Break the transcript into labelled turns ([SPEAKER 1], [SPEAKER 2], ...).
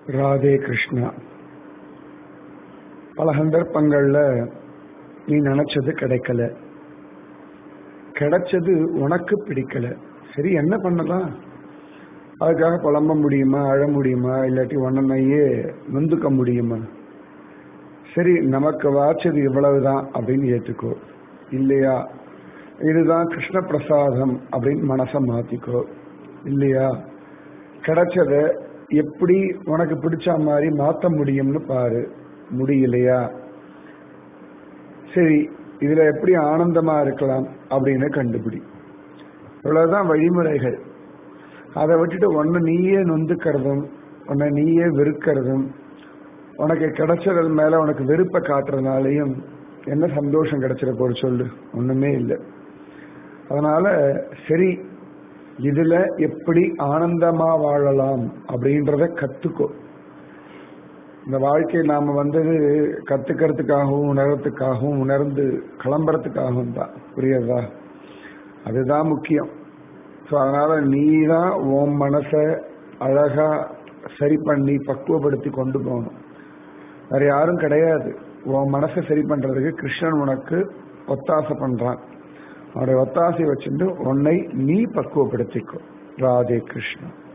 [SPEAKER 1] ராதே கிருஷ்ணா பல சந்தர்ப்பங்கள்ல நீ நினைச்சது கிடைக்கல கிடைச்சது உனக்கு பிடிக்கல சரி என்ன பண்ணலாம் அதுக்காக புலம்ப முடியுமா அழ முடியுமா இல்லாட்டி உன்னையே நொந்துக்க முடியுமா சரி நமக்கு வாச்சது இவ்வளவுதான் அப்படின்னு ஏத்துக்கோ இல்லையா இதுதான் கிருஷ்ண பிரசாதம் அப்படின்னு மனசை மாத்திக்கோ இல்லையா கிடைச்சத எப்படி உனக்கு பிடிச்ச மாதிரி மாத்த முடியும்னு பாரு முடியலையா சரி இதுல எப்படி ஆனந்தமா இருக்கலாம் அப்படின்னு கண்டுபிடி இவ்வளவுதான் வழிமுறைகள் அதை விட்டுட்டு ஒன்னு நீயே நொந்துக்கிறதும் உன்னை நீயே வெறுக்கிறதும் உனக்கு கிடைச்சது மேல உனக்கு வெறுப்பை காட்டுறதுனாலையும் என்ன சந்தோஷம் கிடைச்சிட போற சொல்லு ஒண்ணுமே இல்லை அதனால சரி இதுல எப்படி ஆனந்தமா வாழலாம் அப்படின்றத கத்துக்கோ இந்த வாழ்க்கையை நாம வந்தது கத்துக்கிறதுக்காகவும் உணர்றதுக்காகவும் உணர்ந்து கிளம்புறதுக்காகவும் தான் புரியுதா அதுதான் முக்கியம் ஸோ அதனால நீ தான் உன் மனசை அழகா சரி பண்ணி பக்குவப்படுத்தி கொண்டு போகணும் வேற யாரும் கிடையாது உன் மனசை சரி பண்றதுக்கு கிருஷ்ணன் உனக்கு ஒத்தாசை பண்றான் அவருடைய ஒத்தாசை வச்சுட்டு உன்னை நீ பக்குவப்படுத்திக்கோ ராதே கிருஷ்ணன்